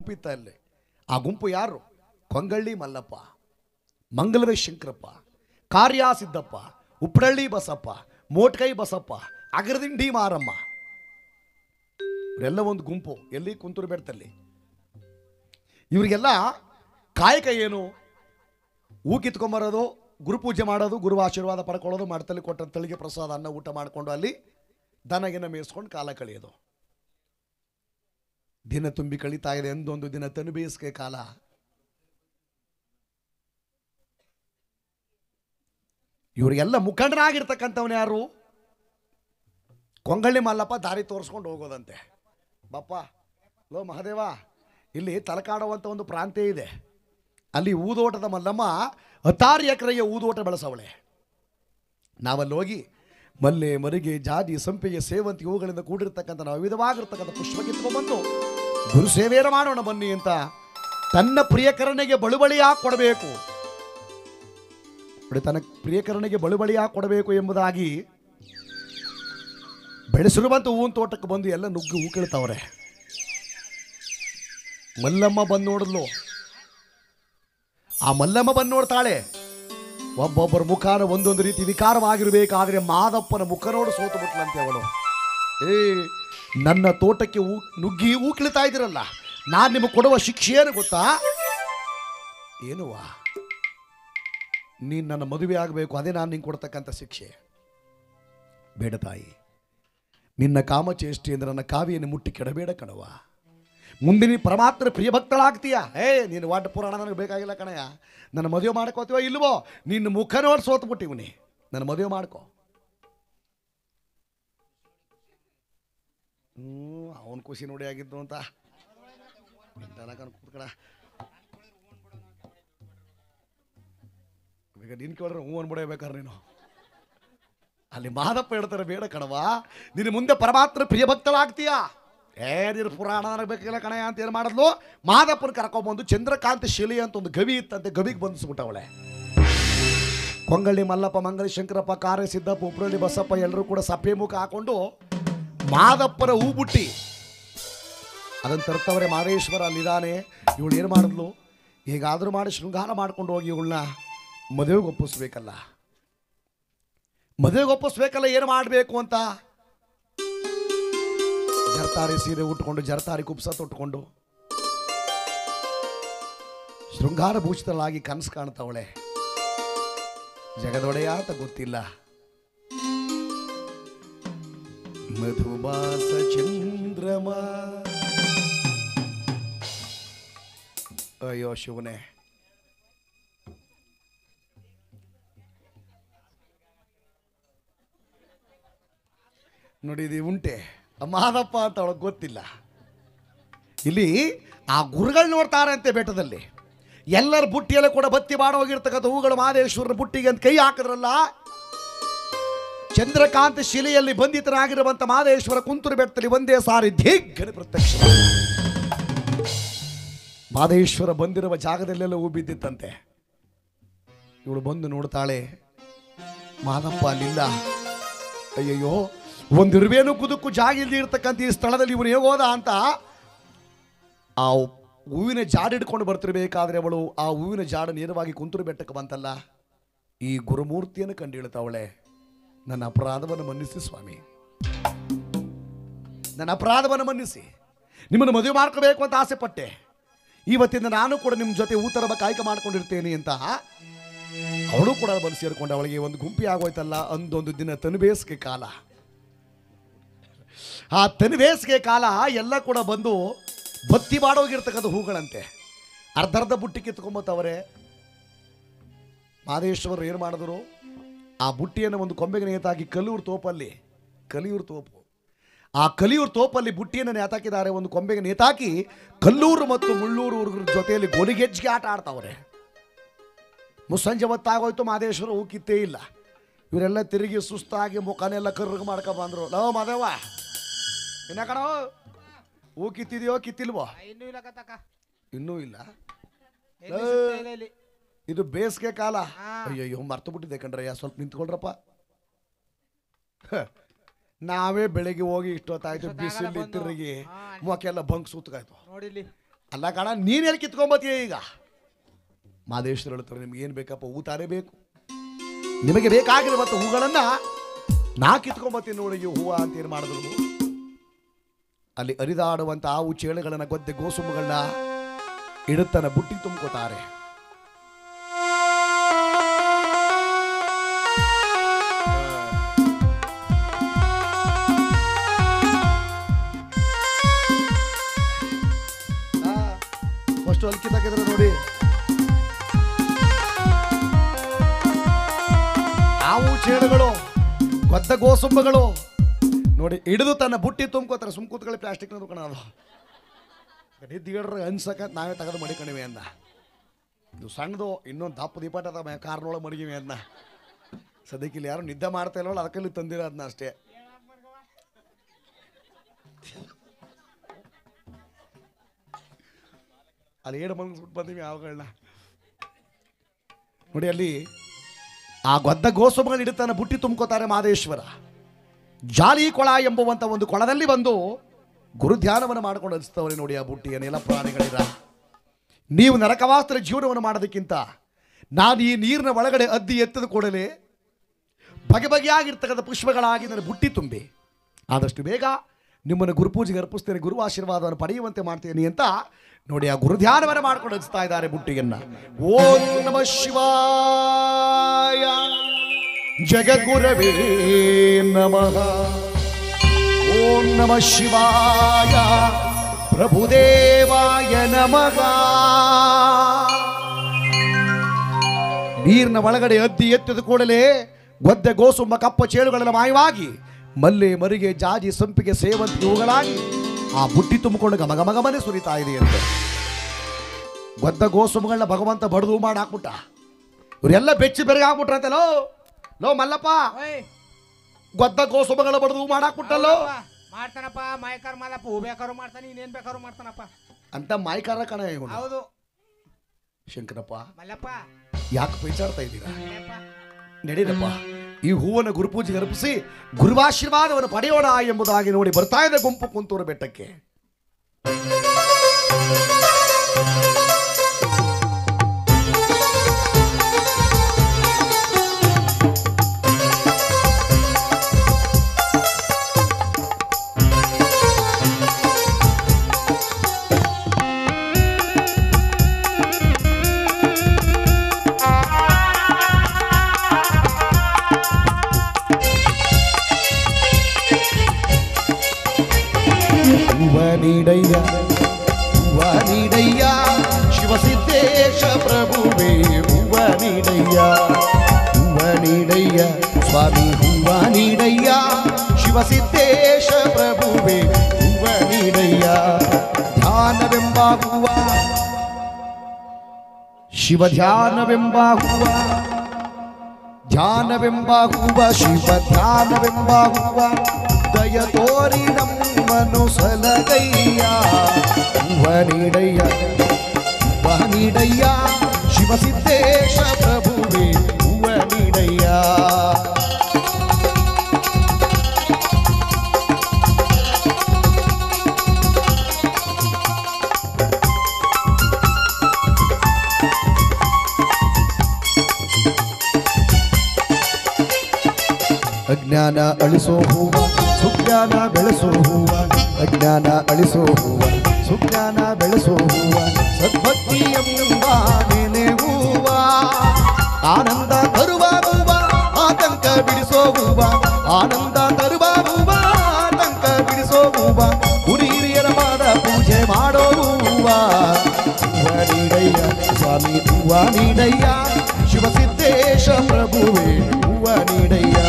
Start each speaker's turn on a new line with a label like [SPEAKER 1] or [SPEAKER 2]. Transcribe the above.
[SPEAKER 1] ಗುಂಪಿತ್ತ ಅಲ್ಲಿ ಆ ಗುಂಪು ಯಾರು ಕೊಂಗಳ್ಳಿ ಮಲ್ಲಪ್ಪ ಮಂಗಲವೇ ಶಂಕರಪ್ಪ ಕಾರ್ಯ ಸಿದ್ದಪ್ಪ ಉಪ್ರಳ್ಳಿ ಬಸಪ್ಪ ಮೋಟ್ಕೈ ಬಸಪ್ಪ ಅಗರದಿಂಡಿ ಮಾರಮ್ಮ ಇವರೆಲ್ಲ ಒಂದು ಗುಂಪು ಎಲ್ಲಿ ಕುಂತೂರು ಬೆಡ್ತಲ್ಲಿ ಇವರಿಗೆಲ್ಲ ಕಾಯಕ ಏನು ಹೂ ಕಿತ್ಕೊಂಬರೋದು ಗುರುಪೂಜೆ ಮಾಡೋದು ಗುರು ಆಶೀರ್ವಾದ ಪಡ್ಕೊಳ್ಳೋದು ಮಾಡ್ತಲ್ಲಿ ಕೊಟ್ಟ ತಳಿಗೆ ಪ್ರಸಾದ ಅನ್ನ ಊಟ ಮಾಡಿಕೊಂಡು ಅಲ್ಲಿ ದನಗಿನ ಮೇಯಿಸ್ಕೊಂಡು ಕಾಲ ಕಳೆಯೋದು ದಿನ ತುಂಬಿ ಕಳೀತಾ ಇದೆ ಎಂದೊಂದು ದಿನ ತನು ಬೇಸಿಗೆ ಕಾಲ ಇವರಿಗೆಲ್ಲ ಮುಖಂಡರಾಗಿರ್ತಕ್ಕಂಥವನು ಯಾರು ಕೊಂಗಳ್ಳಿ ಮಲ್ಲಪ್ಪ ದಾರಿ ತೋರಿಸ್ಕೊಂಡು ಹೋಗೋದಂತೆ ಬಪ್ಪ ಲೋ ಮಹಾದೇವ ಇಲ್ಲಿ ತಲಕಾಡುವಂಥ ಒಂದು ಪ್ರಾಂತ್ಯ ಇದೆ ಅಲ್ಲಿ ಊದೋಟದ ಮಲ್ಲಮ್ಮ ಹತ್ತಾರು ಎಕರೆಗೆ ಊದೋಟ ಬೆಳೆಸವಳೆ ನಾವಲ್ಲಿ ಹೋಗಿ ಮಲ್ಲೆ ಮರಿಗೆ ಜಾತಿ ಸಂಪಿಗೆ ಸೇವಂತಿ ಹೂಗಳಿಂದ ಕೂಡಿರ್ತಕ್ಕಂಥ ನಾವು ವಿಧವಾಗಿರ್ತಕ್ಕಂಥ ಪುಷ್ಪ ಕಿತ್ಕೊಂಡ್ಬಂದು ಗುರು ಸೇವೆಯನ್ನು ಮಾಡೋಣ ಬನ್ನಿ ಅಂತ ತನ್ನ ಪ್ರಿಯಕರನಿಗೆ ಬಳುವಳಿಯಾಗಿ ಕೊಡಬೇಕು ನೋಡಿ, ತನ್ನ ಪ್ರಿಯಕರನಿಗೆ ಬಳುವಳಿಯಾಗಿ ಕೊಡಬೇಕು ಎಂಬುದಾಗಿ ಬೆಳೆಸಿರುವಂಥ ಹೂವಿನ ತೋಟಕ್ಕೆ ಬಂದು ಎಲ್ಲ ನುಗ್ಗಿ ಹೂ ಕೇಳ್ತಾವ್ರೆ ಮಲ್ಲಮ್ಮ ಬಂದು ನೋಡಿದ್ಲು ಆ ಮಲ್ಲಮ್ಮ ಬಂದು ನೋಡ್ತಾಳೆ ಒಬ್ಬೊಬ್ಬರ ಮುಖಾನ ಒಂದೊಂದು ರೀತಿ ವಿಕಾರವಾಗಿರಬೇಕಾದ್ರೆ ಮಾದಪ್ಪನ ಮುಖ ನೋಡಿ ಸೋತು ಬಿಟ್ಲಂತೆ ಅವಳು ಏ ನನ್ನ ತೋಟಕ್ಕೆ ಹೂ ನುಗ್ಗಿ ಹೂ ಕೀಳ್ತಾ ಇದ್ದೀರಲ್ಲ ನಾನು ನಿಮಗೆ ಕೊಡುವ ಶಿಕ್ಷೆ ಏನು ಗೊತ್ತಾ ಏನುವಾ ನೀನು ನನ್ನ ಮದುವೆ ಆಗಬೇಕು ಅದೇ ನಾನು ನಿಂಗೆ ಕೊಡ್ತಕ್ಕಂಥ ಶಿಕ್ಷೆ ಬೇಡ ತಾಯಿ ನಿನ್ನ ಕಾಮಚೇಷ್ಟಿ ಅಂದ್ರೆ ನನ್ನ ಕಾವಿಯನ್ನು ಮುಟ್ಟಿ ಕೆಡಬೇಡ ಕಣವ ಮುಂದೆ ನೀನು ಪರಮಾತ್ಮ ಪ್ರಿಯ ಭಕ್ತಳಾಗ್ತೀಯ ಏ ನೀನು ವಾಟ ಪುರಾಣ ನನಗೆ ಬೇಕಾಗಿಲ್ಲ ಕಣಯ್ಯ ನನ್ನ ಮದುವೆ ಮಾಡ್ಕೋತೀವ ಇಲ್ವೋ ನಿನ್ನ ಮುಖ ನೋಡಿ ಸೋತು ಬಿಟ್ಟಿವ್ನಿ ನನ್ನ ಮದುವೆ ಮಾಡ್ಕೋ ಹ್ಞೂ ಅವನ ಖುಷಿ ನೋಡಿ ಆಗಿದ್ದು ಅಂತ ಕೂತ್ಕಡ ಈಗ ನೀನು ಕೇಳಿದ್ರೆ ಹ್ಞೂ ಅನ್ಬಿಡಬೇಕಾರೆ ನೀನು ಅಲ್ಲಿ ಮಾದಪ್ಪ ಹೇಳ್ತಾರೆ ಬೇಡ ಕಣವ ನಿನ್ನ ಮುಂದೆ ಪರಮಾತ್ಮ ಪ್ರಿಯ ಭಕ್ತಳಾಗ್ತೀಯಾ ಏ ನೀನು ಪುರಾಣ ನನಗೆ ಬೇಕಿಲ್ಲ ಕಣಯ್ಯ ಅಂತ ಏನು ಮಾಡಿದ್ಲು ಮಾದಪ್ಪನ ಕರ್ಕೊಂಬಂದು ಚಂದ್ರಕಾಂತ ಶಿಲಿ ಅಂತ ಒಂದು ಗವಿ ಇತ್ತಂತೆ ಗವಿಗೆ ಬಂದಿಸ್ಬಿಟ್ಟವಳೆ ಕೊಂಗಳ್ಳಿ ಮಲ್ಲಪ್ಪ ಮಂಗಳಿ ಶಂಕರಪ್ಪ ಕಾರ್ಯ ಸಿದ್ದಪ್ಪ ಉಪ್ರಳ್ಳಿ ಬಸಪ್ಪ ಎಲ್ಲರೂ ಕೂಡ ಸಪ್ಪೆ ಮುಖ ಹಾಕೊಂಡು ಮಾದಪ್ಪನ ಹೂ ಬುಟ್ಟಿ ಅದನ್ನು ತರ್ತವರೆ ಮಾದೇಶ್ವರ ಅಲ್ಲಿದ್ದಾನೆ ಇವಳು ಏನು ಮಾಡಿದ್ಲು ಹೇಗಾದರೂ ಮಾಡಿ ಶೃಂಗಾರ ಮಾಡ್ಕೊಂಡು ಹೋಗಿ ಇವಳನ್ನ ಮದುವೆಗೆ ಒಪ್ಪಿಸ್ಬೇಕಲ್ಲ ಮದುವೆಗೆ ಒಪ್ಪಿಸ್ಬೇಕಲ್ಲ ಏನು ಮಾಡಬೇಕು ಅಂತ ಜರ್ತಾರಿ ಸೀರೆ ಉಟ್ಕೊಂಡು ಜರ್ತಾರಿ ಕುಪ್ಸ ತೊಟ್ಕೊಂಡು ಶೃಂಗಾರ ಭೂಷಿತಳಾಗಿ ಕನಸು ಕಾಣ್ತಾವಳೆ ಜಗದೊಡೆಯ ಅಂತ ಗೊತ್ತಿಲ್ಲ ಮಧುಮಾಸ ಚಂದ್ರಮ ಅಯ್ಯೋ ಶಿವನೇ ನೋಡಿ ಇದು ಉಂಟೆ ಮಾದಪ್ಪ ಅಂತ ಅವಳಿಗೆ ಗೊತ್ತಿಲ್ಲ ಇಲ್ಲಿ ಆ ಗುರುಗಳು ನೋಡ್ತಾರಂತೆ ಬೆಟ್ಟದಲ್ಲಿ ಎಲ್ಲರ ಬುಟ್ಟಿಯಲ್ಲೂ ಕೂಡ ಬತ್ತಿ ಮಾಡೋಗಿರ್ತಕ್ಕಂಥ ಹೂಗಳು ಮಹದೇಶ್ವರನ ಬುಟ್ಟಿಗೆ ಅಂತ ಕೈ ಹಾಕಿದ್ರಲ್ಲ ಚಂದ್ರಕಾಂತ ಶಿಲೆಯಲ್ಲಿ ಬಂಧಿತರಾಗಿರುವಂಥ ಮಹದೇಶ್ವರ ಕುಂತೂರು ಬೆಟ್ಟದಲ್ಲಿ ಒಂದೇ ಸಾರಿ ದಿಗ್ಗನ ಪ್ರತ್ಯಕ್ಷ ಮಹದೇಶ್ವರ ಬಂದಿರುವ ಜಾಗದಲ್ಲೆಲ್ಲ ಹೂ ಬಿದ್ದಿತ್ತಂತೆ ಇವಳು ಬಂದು ನೋಡ್ತಾಳೆ ಮಾದಪ್ಪ ಅಲ್ಲಿಲ್ಲ ಅಯ್ಯಯ್ಯೋ ಒಂದಿರುವೇನು ಕುದುಕು ಜಾಗ ಇಲ್ದಿ ಇರ್ತಕ್ಕಂಥ ಈ ಸ್ಥಳದಲ್ಲಿ ಇವನು ಹೇಗೋದ ಅಂತ ಆ ಹೂವಿನ ಜಾಡು ಹಿಡ್ಕೊಂಡು ಬರ್ತಿರ್ಬೇಕಾದ್ರೆ ಅವಳು ಆ ಹೂವಿನ ಜಾಡು ನೇರವಾಗಿ ಕುಂತೂರು ಬೆಟ್ಟಕ್ಕೆ ಬಂತಲ್ಲ ಈ ಗುರುಮೂರ್ತಿಯನ್ನು ಕಂಡು ಹೇಳ್ತಾವಳೆ ನನ್ನ ಅಪರಾಧವನ್ನು ಮನ್ನಿಸಿ ಸ್ವಾಮಿ ನನ್ನ ಅಪರಾಧವನ್ನು ಮನ್ನಿಸಿ ನಿಮ್ಮನ್ನು ಮದುವೆ ಮಾಡ್ಕೋಬೇಕು ಅಂತ ಆಸೆ ಪಟ್ಟೆ ಇವತ್ತಿಂದ ನಾನು ಕೂಡ ನಿಮ್ಮ ಜೊತೆ ಊತರ ಕಾಯ್ಕೆ ಮಾಡ್ಕೊಂಡಿರ್ತೇನೆ ಅಂತ ಅವಳು ಕೂಡ ಬಂದು ಸೇರಿಕೊಂಡು ಅವಳಿಗೆ ಒಂದು ಗುಂಪಿ ಆಗೋಯ್ತಲ್ಲ ಅಂದೊಂದು ದಿನ ತನುಬೇಸಿಗೆ ಕಾಲ ಆ ತನುಬೇಸಿಗೆ ಕಾಲ ಎಲ್ಲ ಕೂಡ ಬಂದು ಬತ್ತಿ ಮಾಡೋಗಿರ್ತಕ್ಕಂಥ ಹೂಗಳಂತೆ ಅರ್ಧರ್ಧ ಬುಟ್ಟಿ ಕಿತ್ಕೊಂಬತ್ತವರೆ ಮಾದೇಶ್ವರರು ಏನು ಮಾಡಿದ್ರು ಆ ಬುಟ್ಟಿಯನ್ನು ಒಂದು ಕೊಂಬೆಗೆ ನೇತಾಕಿ ಕಲಿಯೂರು ತೋಪಲ್ಲಿ ಕಲಿಯೂರು ತೋಪು ಆ ಕಲಿಯೂರು ತೋಪಲ್ಲಿ ಬುಟ್ಟಿಯನ್ನು ನೇತಾಕಿದ್ದಾರೆ ಒಂದು ಕೊಂಬೆಗೆ ನೇತಾಕಿ ಕಲ್ಲೂರು ಮತ್ತು ಮುಳ್ಳೂರು ಹುಡುಗರ ಜೊತೆಯಲ್ಲಿ ಗೋಲಿಗೆಜ್ಜಿಗೆ ಆಟ ಆಡ್ತಾವ್ರೆ ಮುಸ್ಸಂಜೆ ಹೊತ್ತಾಗೋಯ್ತು ಮಾದೇಶ್ವರ ಹೂ ಕಿತ್ತೇ ಇಲ್ಲ ಇವರೆಲ್ಲ ತಿರುಗಿ ಸುಸ್ತಾಗಿ ಮುಖನೆಲ್ಲ ಕರ್ರಗ ಮಾಡ್ಕೊ ಬಂದ್ರು ಲವ್ ಮಾದೇವ ಇನ್ನ ಕಣೋ ಹೂ ಕಿತ್ತಿದೆಯೋ ಕಿತ್ತಿಲ್ವೋ
[SPEAKER 2] ಇನ್ನೂ ಇಲ್ಲ ಕತ್ತಕ್ಕ
[SPEAKER 1] ಇನ್ನೂ ಇಲ್ಲ
[SPEAKER 2] ಎಲ್ಲಿ ಸಿಗ್ತಾ ಇಲ್ಲ ಇಲ್ಲಿ
[SPEAKER 1] ಇದು ಬೇಸಿಗೆ ಕಾಲ
[SPEAKER 2] ಹಾ.
[SPEAKER 1] ಅಯ್ಯಯ್ಯೋ ಮರ್ತು ಬಿಟ್ಟಿದೆ ಕಣ್ರಯ್ಯ ಸ್ವಲ್ಪ ನಿಂತ್ಕೊಳ್ರಪ್ಪ ಹ, ನಾವೇ ಬೆಳಿಗ್ಗೆ ಹೋಗಿ ಇಷ್ಟೊತ್ತಾಯ್ತು
[SPEAKER 2] ಇಷ್ಟೊತ್ತಾಗಲ್ಲ
[SPEAKER 1] ಬಿಸಿಲು
[SPEAKER 2] ಬಂದು.
[SPEAKER 1] ತಿರುಗಿ
[SPEAKER 2] ಹಾ.
[SPEAKER 1] ಮೊಕ್ಕೆಲ್ಲ ಬಂಕ್ ಸುತ್ತಗಾಯ್ತು
[SPEAKER 2] ನೋಡಿಲ್ಲಿ
[SPEAKER 1] ಅಲ್ಲ ಕಣ ನೀನು ಎಲ್ಲಿ ಕಿತ್ಕೊಂಬತ್ತೀಯ ಈಗ ಮಾದೇಶ್ವರ ಹೇಳ್ತಾರೆ ನಿಮ್ಗೆ ಏನು ಬೇಕಪ್ಪ ಊತಾನೇ ಬೇಕು ನಿಮಗೆ ಬೇಕಾಗಿರುವಂಥ ಹೂಗಳನ್ನು ನಾ ಕಿತ್ಕೊಂಬತ್ತೀನಿ ನೋಡಿ ಈ ಹೂವು ಅಂತ ಏನು ಮಾಡಿದ್ರು ಅಲ್ಲಿ ಅರಿದಾಡುವಂಥ ಹಾವು ಚೇಳುಗಳನ್ನ ಗೊದ್ದೆ ಗೋಸುಮಗಳನ್ನ ಇಡುತ್ತನ ಬುಟ್ಟಿ ತುಂಬ್ಕೋತಾರೆ ಫಸ್ಟ್ ಅಲ್ಲಿ ಕಿತ್ತಾಕಿದ್ರೆ ನೋಡಿ ಹಾವು ಚೇಳುಗಳು ಗೊದ್ದ ಗೋಸುಂಬಗಳು ನೋಡಿ ಹಿಡಿದು ತನ್ನ ಬುಟ್ಟಿ ತುಂಬ್ಕೋತಾರೆ ಸುಮ್ ಕೂತ್ಕೊಳ್ಳಿ ಪ್ಲಾಸ್ಟಿಕ್ ಕಣ ಅದು ನಿದ್ದಿಗಡ್ರ ಅನ್ಸಕ ನಾವೇ ತೆಗೆದು ಮಡಿಕೊಂಡಿವಿ ಅಂದ ಇದು ಸಣ್ಣದು ಇನ್ನೊಂದು ದಪ್ಪ ದೀಪಾಟ ಅದ ಕಾರ್ನೊಳಗೆ ಮಡಗಿವಿ ಅಂದ ಸದ್ಯಕ್ಕೆ ಇಲ್ಲಿ ಯಾರು ನಿದ್ದೆ ಮಾಡ್ತಾ ಇಲ್ಲವಲ್ಲ ಅದಕ್ಕಲ್ಲಿ ತಂದಿರ ಅದನ್ನ ಅಷ್ಟೇ ಅಲ್ಲಿ ಏಳು ಮನ್ಸ್ಬಿಟ್ಟು ಬಂದೀವಿ ಅವುಗಳನ್ನ ನೋಡಿ ಅಲ್ಲಿ ಆ ಗೊದ್ದ ಗೋಸುಮಗಳು ಇಡುತ್ತಾನೆ ಬುಟ್ಟಿ ತುಂಬ್ಕೋತಾರೆ ಮಾದೇಶ್ವರ ಜಾಲಿ ಕೊಳ ಎಂಬುವಂಥ ಒಂದು ಕೊಳದಲ್ಲಿ ಬಂದು ಗುರು ಧ್ಯಾನವನ್ನು ಮಾಡ್ಕೊಂಡು ಅನಿಸ್ತವ್ರೆ ನೋಡಿ ಆ ಬುಟ್ಟಿಯ ನೆಲ ಪ್ರಾಣಿಗಳಿರ ನೀವು ನರಕವಾಸ್ತ್ರ ಜೀವನವನ್ನು ಮಾಡೋದಕ್ಕಿಂತ ನಾನು ಈ ನೀರಿನ ಒಳಗಡೆ ಅದ್ದಿ ಎತ್ತದ ಕೂಡಲೇ ಬಗೆ ಬಗೆಯಾಗಿರ್ತಕ್ಕಂಥ ಪುಷ್ಪಗಳಾಗಿ ನನ್ನ ಬುಟ್ಟಿ ತುಂಬಿ ಆದಷ್ಟು ಬೇಗ ನಿಮ್ಮನ್ನು ಗುರುಪೂಜೆಗೆ ಅರ್ಪಿಸ್ತೇನೆ ಗುರು ಆಶೀರ್ವಾದವನ್ನು ಪಡೆಯುವಂತೆ ಮಾಡ್ತೇನೆ ಅಂತ ನೋಡಿ ಆ ಗುರು ಧ್ಯಾನವನ್ನು ಮಾಡ್ಕೊಂಡು ಹಂಚ್ತಾ ಇದ್ದಾರೆ ಬುಟ್ಟಿಯನ್ನ ಓಂ ನಮ ಶಿವಾಯ ಜಗದ್ಗುರವೇ ನಮಃ ಓಂ ನಮ ಶಿವಾಯ ಪ್ರಭುದೇವಾಯ ನಮಃ ನೀರಿನ ಒಳಗಡೆ ಅದ್ದಿ ಎತ್ತಿದ ಕೂಡಲೇ ಗೊದ್ದೆ ಗೋಸುಂಬ ಕಪ್ಪ ಚೇಳುಗಳೆಲ್ಲ ಮಾಯವಾಗಿ ಮಲ್ಲೆ ಮರಿಗೆ ಜಾಜಿ ಸಂಪಿಗೆ ಸೇವಂತಿ ಇವುಗಳಾಗಿ ಆ ಬುಟ್ಟಿ ತುಂಬಿಕೊಂಡು ಗಮ ಗಮ ಗಮನೆ ಸುರಿತಾ ಇದೆಯಂತೆ ಗೊದ್ದ ಗೋಸುಂಬಗಳನ್ನ ಭಗವಂತ ಬಡದು ಮಾಡಿ ಹಾಕ್ಬಿಟ್ಟ ಇವರೆಲ್ಲ ಬೆಚ್ಚಿ ಬೆರಗಿ ಹಾಕ್ಬಿಟ್ರಂತೆ ಲೋ ಲೋ ಮಲ್ಲಪ್ಪ
[SPEAKER 2] ಓಯ್
[SPEAKER 1] ಗೊದ್ದ ಗೋಸುಂಬಗಳ ಬಡದು ಮಾಡಿ ಹಾಕ್ಬಿಟ್ಟಲ್ಲೋ
[SPEAKER 2] ಹೌದಪ್ಪ. ಮಾಡ್ತಾನಪ್ಪ ಮಾಯಕಾರ ಮಾದಪ್ಪ ಹೂ ಬೇಕಾದ್ರು ಮಾಡ್ತಾನೆ ಇನ್ನೇನ್ ಬೇಕಾದ್ರು ಮಾಡ್ತಾನಪ್ಪ
[SPEAKER 1] ಅಂತ ಮಾಯ್ಕಾರ ಕಣ ಇವನು
[SPEAKER 2] ಹೌದು
[SPEAKER 1] ಶಂಕರಪ್ಪ
[SPEAKER 2] ಮಲ್ಲಪ್ಪ
[SPEAKER 1] ಯಾಕೆ ಪೈಚಾಡ್ತಾ ಇದ್ದೀರಾ
[SPEAKER 2] ಏನಪ್ಪ?
[SPEAKER 1] ನಡೀರಪ್ಪ ಈ ಹೂವನ್ನು ಗುರುಪೂಜೆಗೆ ಅರ್ಪಿಸಿ ಗುರುವಾಶೀರ್ವಾದವನ್ನು ಪಡೆಯೋಣ ಎಂಬುದಾಗಿ ನೋಡಿ ಬರ್ತಾ ಇದೆ ಗುಂಪು ಕುಂತೂರು ಬೆಟ್ಟಕ್ಕೆ ಹೂವ ನೀಡಯ್ಯ ಹೂವ ನೀಡಯ್ಯ ಶಿವಸಿದ್ದೇಶ ಪ್ರಭುವೇ ಹೂವ ನೀಡಯ್ಯ ಹೂವ ನೀಡಯ್ಯ ಸ್ವಾಮಿ ಹೂವ ನೀಡಯ್ಯ ಶಿವಸಿದ್ದೇಶ ಪ್ರಭುವೇ ಹೂವ ನೀಡಯ್ಯ ಧ್ಯಾನವೆಂಬ ಹೂವ ಶಿವ ಧ್ಯಾನವೆಂಬ ಹೂವ ಧ್ಯಾನವೆಂಬ ಹೂವ ಶಿವ ಧ್ಯಾನವೆಂಬ ಹೂವ ದಯ ತೋರಿ ನಮ್ಮನು ಸಲಗಯ್ಯ ಹೂವ ನೀಡಯ್ಯ ಹೂವ ನೀಡಯ್ಯ ಶಿವ ಸಿದ್ದೇಶ ಪ್ರಭುವೇ ಹೂವ ನೀಡಯ್ಯ ಅಜ್ಞಾನ ಅಳಿಸೋ ಹೂವ ಸುಜ್ಞಾನ ಬೆಳೆಸೋ ಹೂವ ಅಜ್ಞಾನ ಅಳಿಸೋ ಹೂವ ಸುಜ್ಞಾನ ಬೆಳೆಸೋ ಹೂವ ಸದ್ಭಕ್ತಿ ಎಂಬ ನೆನೆ ಹೂವ ಆನಂದ ತರುವ ಹೂವ ಆತಂಕ ಬಿಡಿಸೋ ಹೂವ ಆನಂದ ತರುವ ಹೂವ ಆತಂಕ ಬಿಡಿಸೋ ಹೂವ ಗುರು ಹಿರಿಯರ ಮಾಡ ಪೂಜೆ ಮಾಡೋ ಹೂವ ಹೂವ ನೀಡಯ್ಯ ಸ್ವಾಮಿ ಹೂವ ನೀಡಯ್ಯ ಶಿವಸಿದ್ದೇಶ ಪ್ರಭುವೇ ಹೂವ ನೀಡಯ್ಯ